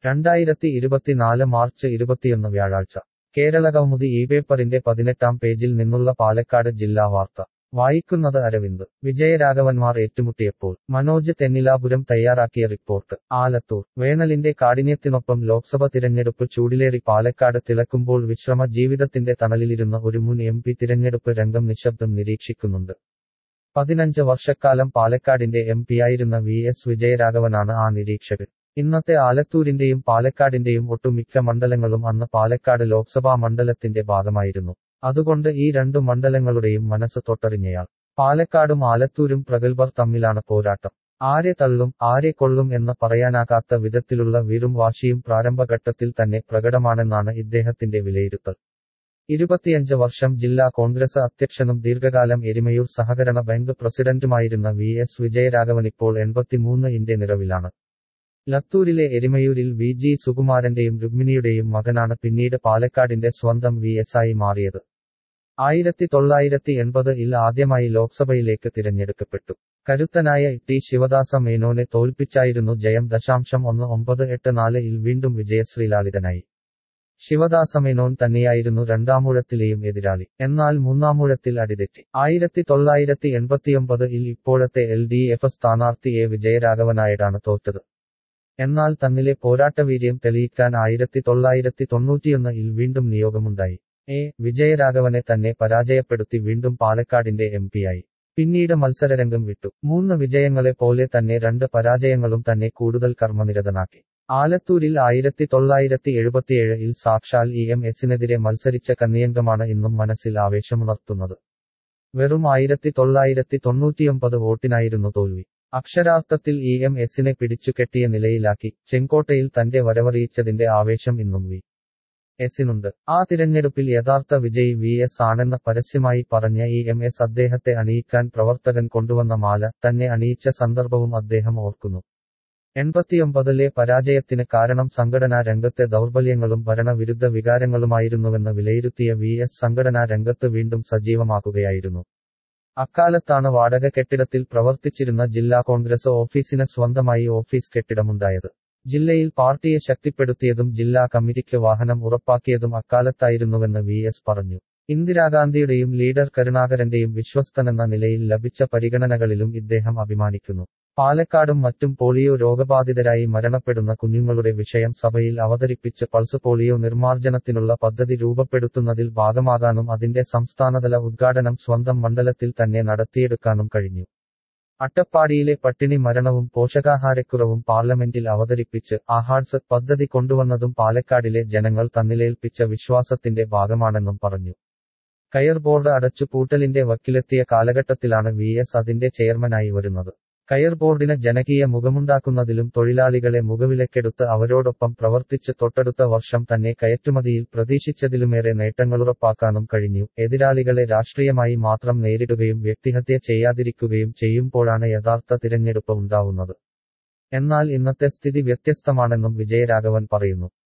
രണ്ടായിരത്തി ഇരുപത്തിനാല് മാർച്ച് ഇരുപത്തിയൊന്ന് വ്യാഴാഴ്ച കേരളകൗമുദി ഈ പേപ്പറിന്റെ പതിനെട്ടാം പേജിൽ നിന്നുള്ള പാലക്കാട് ജില്ലാ വാർത്ത വായിക്കുന്നത് അരവിന്ദ് വിജയരാഘവന്മാർ ഏറ്റുമുട്ടിയപ്പോൾ മനോജ് തെന്നിലാപുരം തയ്യാറാക്കിയ റിപ്പോർട്ട് ആലത്തൂർ വേനലിന്റെ കാഠിന്യത്തിനൊപ്പം ലോക്സഭ തിരഞ്ഞെടുപ്പ് ചൂടിലേറി പാലക്കാട് തിളക്കുമ്പോൾ വിശ്രമ ജീവിതത്തിന്റെ തണലിലിരുന്ന ഒരു മുൻ എം പി തിരഞ്ഞെടുപ്പ് രംഗം നിശബ്ദം നിരീക്ഷിക്കുന്നുണ്ട് പതിനഞ്ച് വർഷക്കാലം പാലക്കാടിന്റെ എം പിയായിരുന്ന വി എസ് വിജയരാഘവനാണ് ആ നിരീക്ഷകൻ ഇന്നത്തെ ആലത്തൂരിന്റെയും പാലക്കാടിന്റെയും ഒട്ടുമിക്ക മണ്ഡലങ്ങളും അന്ന് പാലക്കാട് ലോക്സഭാ മണ്ഡലത്തിന്റെ ഭാഗമായിരുന്നു അതുകൊണ്ട് ഈ രണ്ടു മണ്ഡലങ്ങളുടെയും മനസ്സ് തൊട്ടറിഞ്ഞയാൾ പാലക്കാടും ആലത്തൂരും പ്രഗത്ഭർ തമ്മിലാണ് പോരാട്ടം ആരെ തള്ളും ആരെ കൊള്ളും എന്ന് പറയാനാകാത്ത വിധത്തിലുള്ള വീറും വാശിയും പ്രാരംഭഘട്ടത്തിൽ തന്നെ പ്രകടമാണെന്നാണ് ഇദ്ദേഹത്തിന്റെ വിലയിരുത്തൽ ഇരുപത്തിയഞ്ച് വർഷം ജില്ലാ കോൺഗ്രസ് അധ്യക്ഷനും ദീർഘകാലം എരിമയൂർ സഹകരണ ബാങ്ക് പ്രസിഡന്റുമായിരുന്ന വി എസ് വിജയരാഘവനിപ്പോൾ എൺപത്തിമൂന്ന് ഇന്റെ നിറവിലാണ് ലത്തൂരിലെ എരിമയൂരിൽ വി ജി സുകുമാരന്റെയും രുക്മിണിയുടെയും മകനാണ് പിന്നീട് പാലക്കാടിന്റെ സ്വന്തം വി എസ് ആയി മാറിയത് ആയിരത്തി തൊള്ളായിരത്തി എൺപത് ഇൽ ആദ്യമായി ലോക്സഭയിലേക്ക് തിരഞ്ഞെടുക്കപ്പെട്ടു കരുത്തനായ ടി ശിവദാസ മേനോനെ തോൽപ്പിച്ചായിരുന്നു ജയം ദശാംശം ഒന്ന് ഒമ്പത് എട്ട് നാല് ഇൽ വീണ്ടും വിജയശ്രീലാളിതനായി ശിവദാസമേനോൻ തന്നെയായിരുന്നു രണ്ടാമൂഴത്തിലെയും എതിരാളി എന്നാൽ മൂന്നാമൂഴത്തിൽ അടിതെറ്റി ആയിരത്തി തൊള്ളായിരത്തി എൺപത്തിയൊമ്പത് ഇൽ ഇപ്പോഴത്തെ എൽ ഡി എഫ് സ്ഥാനാർത്ഥി എ വിജയരാഘവനായിട്ടാണ് തോറ്റത് എന്നാൽ തന്നിലെ പോരാട്ടവീര്യം തെളിയിക്കാൻ ആയിരത്തി തൊള്ളായിരത്തി തൊണ്ണൂറ്റിയൊന്ന് ഇൽ വീണ്ടും നിയോഗമുണ്ടായി എ വിജയരാഘവനെ തന്നെ പരാജയപ്പെടുത്തി വീണ്ടും പാലക്കാടിന്റെ എം പിയായി പിന്നീട് മത്സരരംഗം വിട്ടു മൂന്ന് വിജയങ്ങളെ പോലെ തന്നെ രണ്ട് പരാജയങ്ങളും തന്നെ കൂടുതൽ കർമ്മനിരതനാക്കി ആലത്തൂരിൽ ആയിരത്തി തൊള്ളായിരത്തി എഴുപത്തിയേഴ് ഇൽ സാക്ഷാൽ ഇ എം എസിനെതിരെ മത്സരിച്ച കന്നിയംഗമാണ് ഇന്നും മനസ്സിൽ ആവേശമുണർത്തുന്നത് വെറും ആയിരത്തി തൊള്ളായിരത്തി തൊണ്ണൂറ്റിയൊമ്പത് വോട്ടിനായിരുന്നു തോൽവി അക്ഷരാർത്ഥത്തിൽ ഇ എം എസിനെ പിടിച്ചുകെട്ടിയ നിലയിലാക്കി ചെങ്കോട്ടയിൽ തന്റെ വരവറിയിച്ചതിന്റെ ആവേശം ഇന്നും വി എസിനുണ്ട് ആ തിരഞ്ഞെടുപ്പിൽ യഥാർത്ഥ വിജയി വി എസ് ആണെന്ന് പരസ്യമായി പറഞ്ഞ ഇ എം എസ് അദ്ദേഹത്തെ അണിയിക്കാൻ പ്രവർത്തകൻ കൊണ്ടുവന്ന മാല തന്നെ അണിയിച്ച സന്ദർഭവും അദ്ദേഹം ഓർക്കുന്നു എൺപത്തിയൊമ്പതിലെ പരാജയത്തിന് കാരണം സംഘടനാ രംഗത്തെ ദൗർബല്യങ്ങളും ഭരണവിരുദ്ധ വികാരങ്ങളുമായിരുന്നുവെന്ന് വിലയിരുത്തിയ വി എസ് സംഘടനാ രംഗത്ത് വീണ്ടും സജീവമാക്കുകയായിരുന്നു അക്കാലത്താണ് വാടക കെട്ടിടത്തിൽ പ്രവർത്തിച്ചിരുന്ന ജില്ലാ കോൺഗ്രസ് ഓഫീസിന് സ്വന്തമായി ഓഫീസ് കെട്ടിടമുണ്ടായത് ജില്ലയിൽ പാർട്ടിയെ ശക്തിപ്പെടുത്തിയതും ജില്ലാ കമ്മിറ്റിക്ക് വാഹനം ഉറപ്പാക്കിയതും അക്കാലത്തായിരുന്നുവെന്ന് വി എസ് പറഞ്ഞു ഇന്ദിരാഗാന്ധിയുടെയും ലീഡർ കരുണാകരന്റെയും വിശ്വസ്തനെന്ന നിലയിൽ ലഭിച്ച പരിഗണനകളിലും ഇദ്ദേഹം അഭിമാനിക്കുന്നു പാലക്കാടും മറ്റും പോളിയോ രോഗബാധിതരായി മരണപ്പെടുന്ന കുഞ്ഞുങ്ങളുടെ വിഷയം സഭയിൽ അവതരിപ്പിച്ച് പൾസ് പോളിയോ നിർമ്മാർജ്ജനത്തിനുള്ള പദ്ധതി രൂപപ്പെടുത്തുന്നതിൽ ഭാഗമാകാനും അതിന്റെ സംസ്ഥാനതല ഉദ്ഘാടനം സ്വന്തം മണ്ഡലത്തിൽ തന്നെ നടത്തിയെടുക്കാനും കഴിഞ്ഞു അട്ടപ്പാടിയിലെ പട്ടിണി മരണവും പോഷകാഹാരക്കുറവും പാർലമെന്റിൽ അവതരിപ്പിച്ച് ആഹാർസ് പദ്ധതി കൊണ്ടുവന്നതും പാലക്കാടിലെ ജനങ്ങൾ തന്നിലേൽപ്പിച്ച വിശ്വാസത്തിന്റെ ഭാഗമാണെന്നും പറഞ്ഞു കയർ ബോർഡ് അടച്ചുപൂട്ടലിന്റെ വക്കിലെത്തിയ കാലഘട്ടത്തിലാണ് വി എസ് അതിന്റെ ചെയർമാനായി വരുന്നത് കയർ ബോർഡിന് ജനകീയ മുഖമുണ്ടാക്കുന്നതിലും തൊഴിലാളികളെ മുഖവിലക്കെടുത്ത് അവരോടൊപ്പം പ്രവർത്തിച്ച് തൊട്ടടുത്ത വർഷം തന്നെ കയറ്റുമതിയിൽ പ്രതീക്ഷിച്ചതിലുമേറെ നേട്ടങ്ങളുറപ്പാക്കാനും കഴിഞ്ഞു എതിരാളികളെ രാഷ്ട്രീയമായി മാത്രം നേരിടുകയും വ്യക്തിഹത്യ ചെയ്യാതിരിക്കുകയും ചെയ്യുമ്പോഴാണ് യഥാർത്ഥ തിരഞ്ഞെടുപ്പ് ഉണ്ടാവുന്നത് എന്നാൽ ഇന്നത്തെ സ്ഥിതി വ്യത്യസ്തമാണെന്നും വിജയരാഘവൻ പറയുന്നു